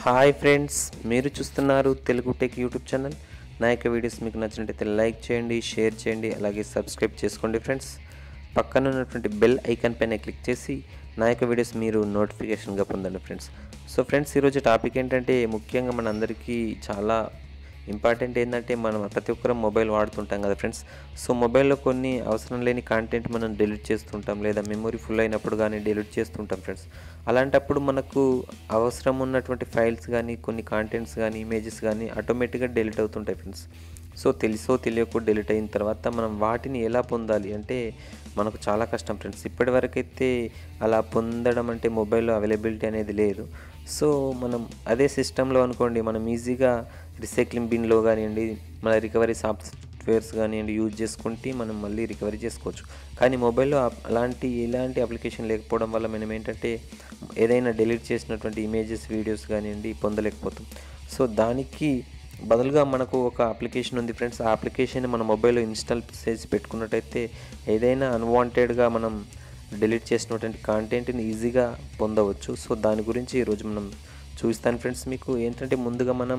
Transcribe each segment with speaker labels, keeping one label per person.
Speaker 1: hi friends మీరు చూస్తున్నారు Telugu tech YouTube channel నా యొక్క వీడియోస్ మీకు నచ్చినట్టయితే లైక్ చేయండి షేర్ చేయండి అలాగే సబ్స్క్రైబ్ చేసుకోండి ఫ్రెండ్స్ పక్కన ఉన్నటువంటి బెల్ ఐకాన్ పైన క్లిక్ చేసి నా యొక్క వీడియోస్ మీరు నోటిఫికేషన్గా పొందండి ఫ్రెండ్స్ సో ఫ్రెండ్స్ ఈరోజు టాపిక్ ఏంటంటే ముఖ్యంగా మన అందరికీ చాలా ఇంపార్టెంట్ ఏంటంటే మనం ప్రతి ఒక్కరం మొబైల్ వాడుతుంటాం కదా ఫ్రెండ్స్ సో మొబైల్లో కొన్ని అవసరం లేని కంటెంట్ మనం డిలీట్ చేస్తుంటాం లేదా మెమొరీ ఫుల్ అయినప్పుడు కానీ డిలీట్ చేస్తుంటాం ఫ్రెండ్స్ అలాంటప్పుడు మనకు అవసరం ఉన్నటువంటి ఫైల్స్ కానీ కొన్ని కాంటెంట్స్ కానీ ఇమేజెస్ కానీ ఆటోమేటిక్గా డిలీట్ అవుతుంటాయి ఫ్రెండ్స్ సో తెలుసో తెలియకో డిలీట్ అయిన తర్వాత మనం వాటిని ఎలా పొందాలి అంటే మనకు చాలా కష్టం ఫ్రెండ్స్ ఇప్పటివరకైతే అలా పొందడం అంటే మొబైల్లో అవైలబిలిటీ అనేది లేదు సో మనం అదే సిస్టంలో అనుకోండి మనం ఈజీగా రీసైక్లింగ్ బిన్లో కానివ్వండి మన రికవరీ సాఫ్ట్వేర్స్ కానివ్వండి యూజ్ చేసుకుంటే మనం మళ్ళీ రికవరీ చేసుకోవచ్చు కానీ మొబైల్లో ఆ- అలాంటి ఎలాంటి అప్లికేషన్ లేకపోవడం వల్ల మనం ఏంటంటే ఏదైనా డిలీట్ చేసినటువంటి ఇమేజెస్ వీడియోస్ కానివ్వండి పొందలేకపోతాం సో దానికి బదులుగా మనకు ఒక అప్లికేషన్ ఉంది ఫ్రెండ్స్ ఆ అప్లికేషన్ మన మొబైల్లో ఇన్స్టాల్ చేసి పెట్టుకున్నట్టయితే ఏదైనా అన్వాంటెడ్గా మనం డిలీట్ చేసినటువంటి కాంటెంట్ని ఈజీగా పొందవచ్చు సో దాని గురించి ఈరోజు మనం చూస్తాను ఫ్రెండ్స్ మీకు ఏంటంటే ముందుగా మనం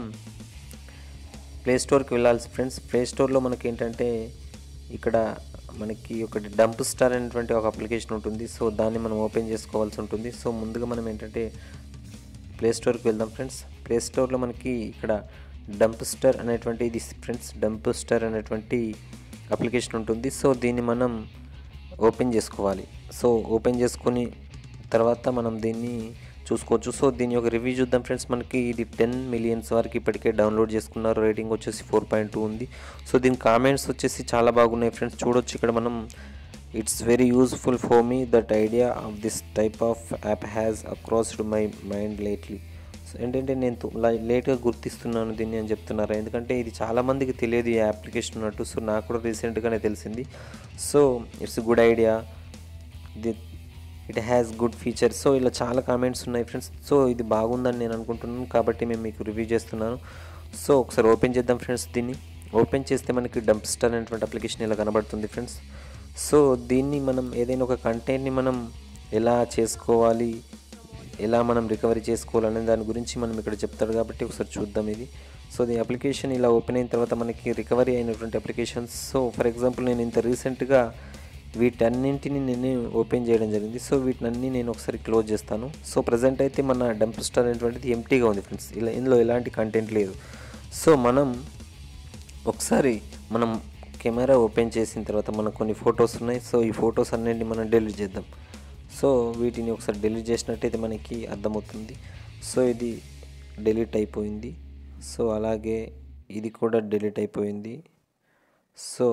Speaker 1: ప్లే స్టోర్కి వెళ్ళాల్సి ఫ్రెండ్స్ ప్లే స్టోర్లో మనకి ఏంటంటే ఇక్కడ మనకి ఒకటి డంప్ స్టార్ అనేటువంటి ఒక అప్లికేషన్ ఉంటుంది సో దాన్ని మనం ఓపెన్ చేసుకోవాల్సి ఉంటుంది సో ముందుగా మనం ఏంటంటే ప్లే స్టోర్కి వెళ్దాం ఫ్రెండ్స్ ప్లే స్టోర్లో మనకి ఇక్కడ డంప్ స్టార్ అనేటువంటి ఇది ఫ్రెండ్స్ డంప్ స్టార్ అనేటువంటి అప్లికేషన్ ఉంటుంది సో దీన్ని మనం ఓపెన్ చేసుకోవాలి సో ఓపెన్ చేసుకుని తర్వాత మనం దీన్ని చూసుకోవచ్చు సో దీని యొక్క రివ్యూ చూద్దాం ఫ్రెండ్స్ మనకి ఇది టెన్ మిలియన్స్ వరకు ఇప్పటికే డౌన్లోడ్ చేసుకున్నారు రేటింగ్ వచ్చేసి ఫోర్ పాయింట్ టూ ఉంది సో దీని కామెంట్స్ వచ్చేసి చాలా బాగున్నాయి ఫ్రెండ్స్ చూడొచ్చు ఇక్కడ మనం it's very useful for me that idea of this type of app has acrossed my mind lately so ఏంటంటే నేను ತು- లై- లేట్గా గుర్తిస్తున్నాను దీన్ని అని చెప్తున్నారు ఎందుకంటే ఇది చాలా మందికి తెలియదు ఈ అప్లికేషన్ ఉన్నట్టు సో నాకు కూడా రీసెంట్గానే తెలిసింది so it's good idea the it has good features so ఇలా చాలా కామెంట్స్ ఉన్నాయి ఫ్రెండ్స్ సో ఇది బాగుందని నేను అనుకుంటున్నాను కాబట్టి మేము మీకు రివ్యూ చేస్తున్నాను సో ఒకసారి ఓపెన్ చేద్దాం ఫ్రెండ్స్ దీన్ని ఓపెన్ చేస్తే మనకి డంప్ స్టార్ అనేటువంటి అప్లికేషన్ ఇలా కనబడుతుంది ఫ్రెండ్స్ సో దీన్ని మనం ఏదైనా ఒక కంటెంట్ని మనం ఎలా చేసుకోవాలి ఎలా మనం రికవరీ చేసుకోవాలనే దాని గురించి మనం ఇక్కడ చెప్తాడు కాబట్టి ఒకసారి చూద్దాం ఇది సో ఈ అప్లికేషన్ ఇలా ఓపెన్ అయిన తర్వాత మనకి రికవరీ అయినటువంటి అప్లికేషన్స్ సో ఫర్ ఎగ్జాంపుల్ నేను ఇంత రీసెంట్గా వీటన్నింటిని నేను ఓపెన్ చేయడం జరిగింది సో వీటినన్నీ నేను ఒకసారి క్లోజ్ చేస్తాను సో ప్రజెంట్ అయితే మన డంప్ స్టార్ అనేటువంటిది ఎంటీగా ఉంది ఫ్రెండ్స్ ఇలా ఇందులో ఎలాంటి కంటెంట్ లేదు సో మనం ఒకసారి మనం కెమెరా ఓపెన్ చేసిన తర్వాత మనకు కొన్ని ఫొటోస్ ఉన్నాయి సో ఈ ఫొటోస్ అన్నింటిని మనం డిలీట్ చేద్దాం సో వీటిని ఒకసారి డిలీట్ చేసినట్టయితే మనకి అర్థమవుతుంది సో ఇది డిలీట్ అయిపోయింది సో అలాగే ఇది కూడా డిలీట్ అయిపోయింది సో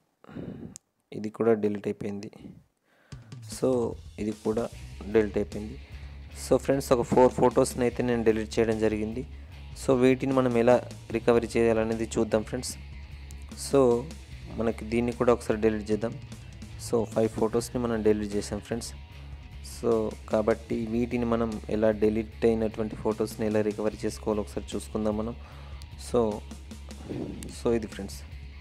Speaker 1: ఇది కూడా డిలీట్ అయిపోయింది సో ఇది కూడా డిలీట్ అయిపోయింది సో ఫ్రెండ్స్ ఒక ఫోర్ ఫొటోస్ని అయితే నేను డిలీట్ చేయడం జరిగింది సో వీటిని మనం ఎలా రికవరీ చేయాలనేది చూద్దాం ఫ్రెండ్స్ సో మనకి దీన్ని కూడా ఒకసారి డిలీట్ చేద్దాం సో ఫైవ్ ఫొటోస్ని మనం డిలీట్ చేసాం ఫ్రెండ్స్ సో కాబట్టి వీటిని మనం ఎలా డిలీట్ అయినటువంటి ఫొటోస్ని ఎలా రికవరీ చేసుకోవాలో ఒకసారి చూసుకుందాం మనం సో సో ఇది ఫ్రెండ్స్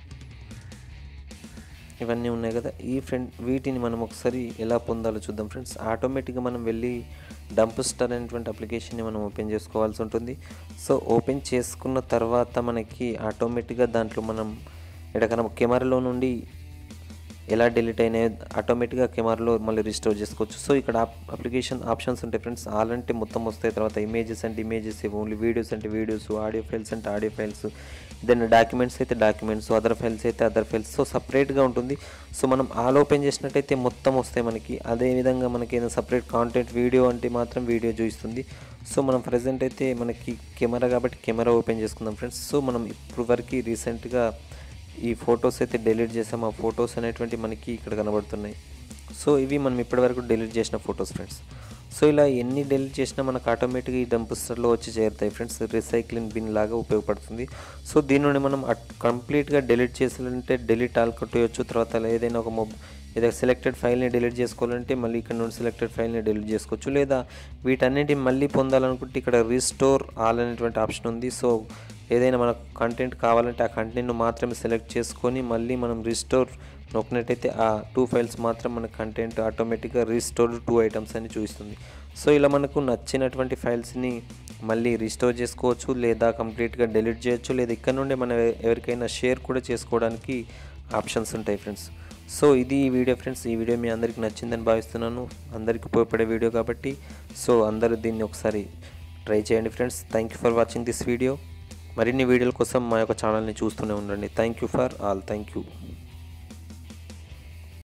Speaker 1: ఇవన్నీ ఉన్నాయి కదా ఈ ఫ్రెండ్ వీటిని మనం ఒకసారి ఎలా పొందాలో చూద్దాం ఫ్రెండ్స్ ఆటోమేటిక్గా మనం వెళ్ళి డంప్ స్టార్ అనేటువంటి అప్లికేషన్ని మనం ఓపెన్ చేసుకోవాల్సి ఉంటుంది సో ఓపెన్ చేసుకున్న తర్వాత మనకి ఆటోమేటిక్గా దాంట్లో మనం ఎక్కడికైనా కెమెరాలో నుండి ఎలా డిలీట్ అయినాయో ఆటోమేటిక్గా కెమెరాలో మళ్ళీ రిస్టోర్ చేసుకోవచ్చు సో ఇక్కడ అప్లికేషన్ ఆప్షన్స్ ఉంటాయి ఫ్రెండ్స్ ఆల్ అంటే మొత్తం వస్తాయి తర్వాత ఇమేజెస్ అంటే ఇమేజెస్ ఓన్లీ వీడియోస్ అంటే వీడియోస్ ఆడియో ఫైల్స్ అంటే ఆడియో ఫైల్స్ దెన్ డాక్యుమెంట్స్ అయితే డాక్యుమెంట్స్ అదర్ ఫైల్స్ అయితే అదర్ ఫైల్స్ సో సపరేట్గా ఉంటుంది సో మనం ఆల్ ఓపెన్ చేసినట్టయితే మొత్తం వస్తాయి మనకి అదేవిధంగా మనకి ఏదైనా సపరేట్ కాంటెంట్ వీడియో అంటే మాత్రం వీడియో చూపిస్తుంది సో మనం ప్రజెంట్ అయితే మనకి కెమెరా కాబట్టి కెమెరా ఓపెన్ చేసుకుందాం ఫ్రెండ్స్ సో మనం ఇప్పుడు వరకు రీసెంట్గా ఈ ఫొటోస్ అయితే డిలీట్ చేసాం ఆ ఫొటోస్ అనేటువంటి మనకి ఇక్కడ కనబడుతున్నాయి సో ఇవి మనం ఇప్పటివరకు డిలీట్ చేసిన ఫొటోస్ ఫ్రెండ్స్ సో ఇలా ఎన్ని డిలీట్ చేసినా మనకు ఆటోమేటిక్గా ఈ డంప్స్టర్లో వచ్చి చేరుతాయి ఫ్రెండ్స్ రీసైక్లింగ్ బిన్ లాగా ఉపయోగపడుతుంది సో దీని నుండి మనం కంప్లీట్గా డిలీట్ చేయాలంటే డిలీట్ ఆల్ కొట్టేయచ్చు తర్వాత ఏదైనా ఒక మొబ్ ఏదైనా సెలెక్టెడ్ ఫైల్ని డిలీట్ చేసుకోవాలంటే మళ్ళీ ఇక్కడ నుండి సెలెక్టెడ్ ఫైల్ని డిలీట్ చేసుకోవచ్చు లేదా వీటన్నిటి మళ్ళీ పొందాలనుకుంటే ఇక్కడ రీస్టోర్ ఆల్ అనేటువంటి ఆప్షన్ ఉంది సో ఏదైనా మనకు కంటెంట్ కావాలంటే ఆ కంటెంట్ను మాత్రమే సెలెక్ట్ చేసుకొని మళ్ళీ మనం రీస్టోర్ నొక్కినట్టయితే ఆ టూ ఫైల్స్ మాత్రం మన కంటెంట్ ఆటోమేటిక్గా రీస్టోర్ టూ ఐటమ్స్ అని చూపిస్తుంది సో ఇలా మనకు నచ్చినటువంటి ఫైల్స్ని మళ్ళీ రిస్టోర్ చేసుకోవచ్చు లేదా కంప్లీట్గా డెలీట్ చేయొచ్చు లేదా ఇక్కడ నుండి మనం ఎ- ఎవరికైనా షేర్ కూడా చేసుకోవడానికి ఆప్షన్స్ ఉంటాయి ఫ్రెండ్స్ సో ఇది ఈ వీడియో ఫ్రెండ్స్ ఈ వీడియో మీ అందరికి నచ్చిందని భావిస్తున్నాను అందరికి ఉపయోగపడే వీడియో కాబట్టి సో అందరూ దీన్ని ఒకసారి ట్రై చేయండి friends thank you for watching this video మరిన్ని వీడియోల కోసం మా యొక్క ఛానల్ని చూస్తూనే ఉండండి thank you for all thank you